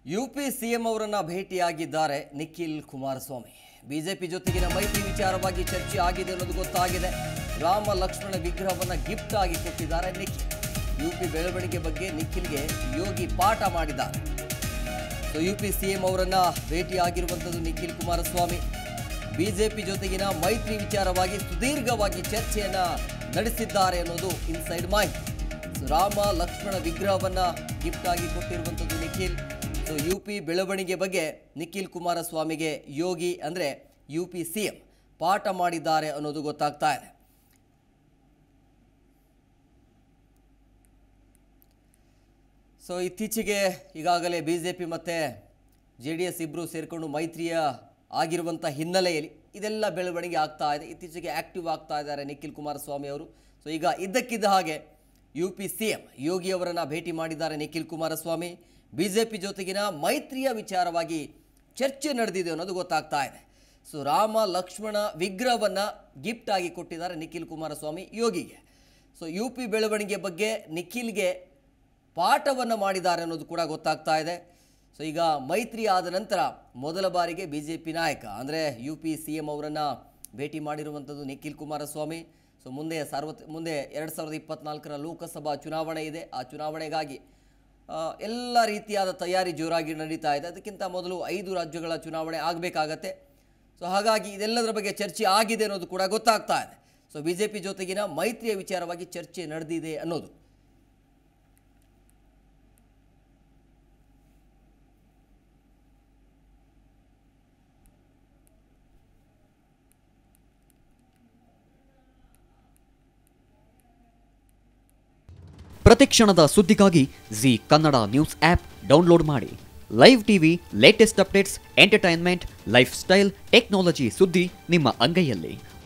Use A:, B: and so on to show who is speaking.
A: UP CM ಅವರನ್ನ ಭೇಟಿಯಾಗಿದ್ದಾರೆ Nikhil Kumaraswamy BJP ಜೊತೆಗಿನ ಮೈತ್ರಿ ವಿಚಾರವಾಗಿ ಚರ್ಚೆ ಆಗಿದೆ ಅನ್ನೋದು ಗೊತ್ತಾಗಿದೆ ರಾಮ ಲಕ್ಷ್ಮಣ ವಿಗ್ರಹವನ್ನ ಗಿಫ್ಟ್ ಆಗಿ ಕೊಟ್ಟಿದ್ದಾರೆ ನಿಖಿಲ್ ಯುಪಿ ಬೆಳವಣಿಗೆ ಬಗ್ಗೆ ನಿಖಿಲ್ಗೆ ಯೋಗಿ ಪಾಠ ಮಾಡಿದ್ದಾರೆ ಸೊ ಯುಪಿ ಸಿಎಂ ಅವರನ್ನ ಭೇಟಿಯಾಗಿರುವಂಥದ್ದು ನಿಖಿಲ್ ಕುಮಾರಸ್ವಾಮಿ ಬಿಜೆಪಿ ಜೊತೆಗಿನ ಮೈತ್ರಿ ವಿಚಾರವಾಗಿ ಸುದೀರ್ಘವಾಗಿ ಚರ್ಚೆಯನ್ನ ನಡೆಸಿದ್ದಾರೆ ಅನ್ನೋದು ಇನ್ಸೈಡ್ ಮಾಹಿತಿ ಸೊ ರಾಮ ಲಕ್ಷ್ಮಣ ವಿಗ್ರಹವನ್ನ ಗಿಫ್ಟ್ ಆಗಿ ಕೊಟ್ಟಿರುವಂಥದ್ದು ನಿಖಿಲ್ ಸೊ ಯು ಪಿ ಬೆಳವಣಿಗೆ ಬಗ್ಗೆ ನಿಖಿಲ್ ಕುಮಾರಸ್ವಾಮಿಗೆ ಯೋಗಿ ಅಂದರೆ ಯು ಪಿ ಸಿ ಎಂ ಪಾಠ ಮಾಡಿದ್ದಾರೆ ಅನ್ನೋದು ಗೊತ್ತಾಗ್ತಾ ಇದೆ ಸೊ ಇತ್ತೀಚೆಗೆ ಈಗಾಗಲೇ ಬಿ ಜೆ ಪಿ ಮತ್ತು ಜೆ ಡಿ ಎಸ್ ಇಬ್ಬರು ಸೇರಿಕೊಂಡು ಮೈತ್ರಿಯ ಆಗಿರುವಂಥ ಹಿನ್ನೆಲೆಯಲ್ಲಿ ಇದೆಲ್ಲ ಬೆಳವಣಿಗೆ ಆಗ್ತಾ ಇದೆ ಇತ್ತೀಚೆಗೆ ಆ್ಯಕ್ಟಿವ್ ಆಗ್ತಾ ಇದ್ದಾರೆ ನಿಖಿಲ್ ಕುಮಾರಸ್ವಾಮಿ ಅವರು ಸೊ ಈಗ ಇದ್ದಕ್ಕಿದ್ದ ಹಾಗೆ U P C M Yogi ಅವರನ್ನು ಭೇಟಿ ಮಾಡಿದ್ದಾರೆ Nikhil Kumaraswamy B J P ಜೊತೆಗಿನ ಮೈತ್ರಿಯ ವಿಚಾರವಾಗಿ ಚರ್ಚೆ ನಡೆದಿದೆ ಅನ್ನೋದು ಗೊತ್ತಾಗ್ತಾ ಇದೆ ಸೊ ರಾಮ ಲಕ್ಷ್ಮಣ ವಿಗ್ರಹವನ್ನು ಗಿಫ್ಟ್ ಆಗಿ ಕೊಟ್ಟಿದ್ದಾರೆ ನಿಖಿಲ್ ಕುಮಾರಸ್ವಾಮಿ ಯೋಗಿಗೆ ಸೊ ಯು ಪಿ ಬೆಳವಣಿಗೆ ಬಗ್ಗೆ ನಿಖಿಲ್ಗೆ ಪಾಠವನ್ನು ಮಾಡಿದ್ದಾರೆ ಅನ್ನೋದು ಕೂಡ ಗೊತ್ತಾಗ್ತಾ ಇದೆ ಸೊ ಈಗ ಮೈತ್ರಿ ಆದ ನಂತರ ಮೊದಲ ಬಾರಿಗೆ ಬಿ ಜೆ ಪಿ ನಾಯಕ ಅಂದರೆ ಯು ಪಿ ಸಿ ಎಂ ಅವರನ್ನು ಭೇಟಿ ಮಾಡಿರುವಂಥದ್ದು ನಿಖಿಲ್ ಕುಮಾರಸ್ವಾಮಿ ಸೊ ಮುಂದೆ ಸಾರ್ವತ್ ಮುಂದೆ ಎರಡು ಸಾವಿರದ ಇಪ್ಪತ್ನಾಲ್ಕರ ಲೋಕಸಭಾ ಚುನಾವಣೆ ಇದೆ ಆ ಚುನಾವಣೆಗಾಗಿ ಆ, ಎಲ್ಲ ರೀತಿಯಾದ ತಯಾರಿ ಜೋರಾಗಿ ನಡೀತಾ ಇದೆ ಅದಕ್ಕಿಂತ ಮೊದಲು ಐದು ರಾಜ್ಯಗಳ ಚುನಾವಣೆ ಆಗಬೇಕಾಗತ್ತೆ ಸೊ ಹಾಗಾಗಿ ಇದೆಲ್ಲದರ ಬಗ್ಗೆ ಚರ್ಚೆ ಆಗಿದೆ ಅನ್ನೋದು ಕೂಡ ಗೊತ್ತಾಗ್ತಾ ಇದೆ ಸೊ ಬಿ ಜೆ ಪಿ ಜೊತೆಗಿನ ಮೈತ್ರಿಯ ವಿಚಾರವಾಗಿ ಚರ್ಚೆ ನಡೆದಿದೆ ಅನ್ನೋದು
B: ಪ್ರತಿಕ್ಷಣದ ಸುದ್ದಿಗಾಗಿ Zee Kannada news app download ಮಾಡಿ live TV latest updates entertainment lifestyle technology ಸುದ್ದಿ ನಿಮ್ಮ ಅಂಗೈಯಲ್ಲಿ